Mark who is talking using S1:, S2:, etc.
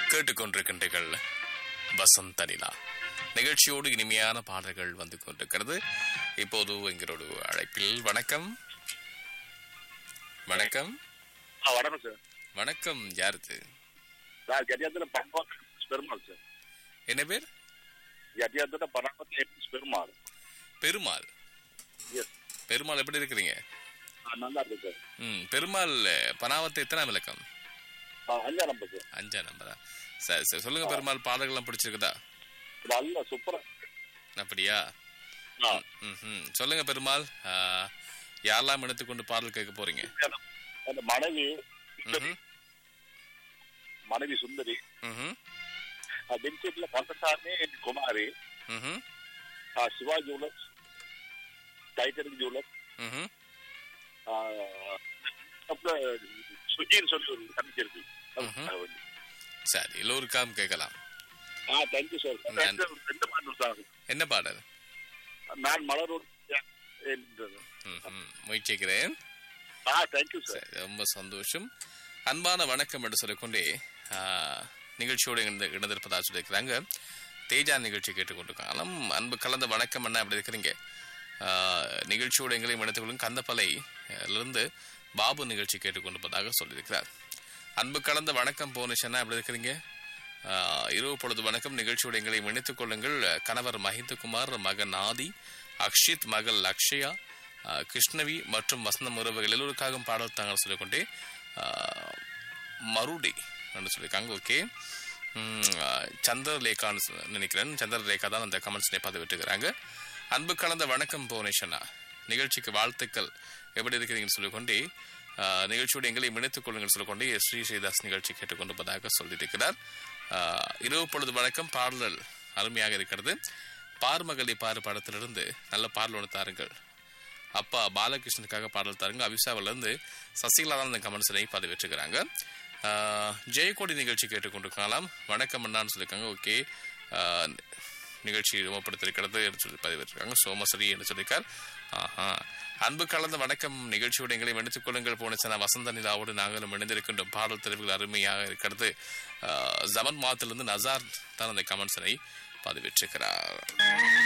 S1: கேட்டுக்கொண்டிருக்கின்றீர்கள் வசந்த நிலா நிகழ்ச்சியோடு இனிமையான பாடல்கள் வந்து கொண்டிருக்கிறது இப்போது எங்களோட அழைப்பில் வணக்கம் வணக்கம்
S2: ஆ வணக்கம் சார்
S1: வணக்கம் யாருது
S2: நான் ஜட்டியாத்துல பணம் பெருமாள் சார்
S1: என்ன பேர்
S2: ஜட்டியாத்துல பணம் பெருமாள்
S1: பெருமாள்
S2: எஸ்
S1: பெருமாள் எப்படி இருக்கிறீங்க
S2: நல்லா இருக்கு சார்
S1: ம் பெருமாள் பனாவத்து எத்தனாம் இலக்கம்
S2: ஆ, அஞ்சா நம்பர் சார்
S1: அஞ்சா நம்பரா சரி சரி சொல்லுங்க பெருமாள் பாடல்கள்லாம் பிடிச்சிருக்குதா
S2: நல்ல சூப்பரா
S1: அப்படியா
S2: ஆ,
S1: ம் ம் சொல்லுங்க பெருமாள் ஆ, யாரெல்லாம் எடுத்துக்கொண்டு பாடல் கேட்க போறீங்க
S2: அந்த மனைவி
S1: ம்ஹும்.
S2: மனைவி சுந்தரி
S1: ம்ஹும்.
S2: பென்சீட்ல கந்தசாமி குமாரி
S1: ம்ஹும்.
S2: ஆ, சிவா ஜுவல்லர்ஸ் டைட்டனிக் ஜுவல்லர்ஸ்
S1: ம்ஹும்.
S2: ஆ, அப்புறம் சுஜின்னு சொல்லி ஒரு தங்கச்சி இருக்கு
S1: ம்ஹும். சரி எல்லோருக்காம் கேட்கலாம்
S2: ஆ தேங்க்யூ சார்
S1: நன்றி.
S2: ரெண்டு பாட்டு சார்
S1: என்ன பாடல்
S2: நான் மலரோடு என்றது.
S1: ம்ஹும். முயற்சிக்கிறேன்
S2: ஆ தேங்க்யூ சார்
S1: சரி, ரொம்ப சந்தோஷம் அன்பான வணக்கம் என்று சொல்லிக்கொண்டே ஆ, நிகழ்ச்சியோடு இணைந்து இணைந்திருப்பதாக சொல்லியிருக்கிறாங்க தேஜா நிகழ்ச்சி கேட்டுக்கொண்டிருக்காங்க அன்பு கலந்த வணக்கம் என்ன அப்படி இருக்கிறீங்க ஆ, நிகழ்ச்சியோடு எங்களையும் இணைத்துக் கொள்ளும் கந்தப்பலை அஹ், இருந்து பாபு நிகழ்ச்சி கேட்டுக்கொண்டிருப்பதாக சொல்லியிருக்கிறார் அன்பு கலந்த வணக்கம் போனிஷன்னா எப்படி இருக்கிறீங்க ஆ, இரவு பொழுது வணக்கம் நிகழ்ச்சியோடு எங்களை இணைத்துக் கொள்ளுங்கள் கணவர் மஹிந்தகுமார் மகன் ஆதி அக்ஷித் மகள் அக்ஷயா ஆ, கிருஷ்ணவி மற்றும் வசந்தம் உறவுகள் எல்லோருக்காகவும் பாடல் தாங்கள் சொல்லிக்கொண்டே ஆ, மருடி என்று சொல்லியிருக்காங்க ஓகே சந்திரலேகான்னு சொ- நினைக்கிறேன் சந்திரலேகா தான் அந்த கமெண்ட்ஸ்னே பதிவிட்டுக்கிறாங்க அன்பு கலந்த வணக்கம் புவனேஸ்வரா நிகழ்ச்சிக்கு வாழ்த்துக்கள் எப்படி இருக்கிறீங்கன்னு சொல்லிக்கொண்டே ஆ, நிகழ்ச்சியோடு எங்களை இணைத்துக் கொள்ளுங்கள் சொல்லிக்கொண்டே ஸ்ரீ ஸ்ரீதாஸ் நிகழ்ச்சி கேட்டுக்கொண்டிருப்பதாக சொல்லியிருக்கிறார் ஆ, இரவு பொழுது வணக்கம் பாடல் அருமையாக இருக்கிறது பார்மகளி பாரு படத்திலிருந்து நல்ல பாடல் ஒன்று தாருங்கள் அப்பா பாலகிருஷ்ணனுக்காக பாடல் தாருங்க அபிஷாவில இருந்து சசிகலா தான் இந்த கமெண்ட்ஸை பதிவேற்றுக்கிறாங்க ஆஹ், ஜெயக்கொடி நிகழ்ச்சி கேட்டுக்கொண்டிருக்கலாம் வணக்கம் அண்ணான்னு சொல்லியிருக்காங்க ஓகே ஆஹ், நிகழ்ச்சி ரூபப்படுத்திருக்கிறது என்று சொல்லி பதிவேற்றிருக்காங்க சோமஸ்ரீ என்று சொல்லியிருக்கார் ஆஹா அன்பு கலந்த வணக்கம் நிகழ்ச்சியோடு எங்களை இணைத்துக் கொள்ளுங்கள் போன சன வசந்த நிலாவோடு நாங்களும் இணைந்திருக்கின்றோம் பாடல் தெரிவுகள் அருமையாக இருக்கிறது ஆஹ், ஜமன் மாத்திலிருந்து நசார் தான் அந்த கமெண்ட்ஸனை பதிவேற்றிருக்கிறார்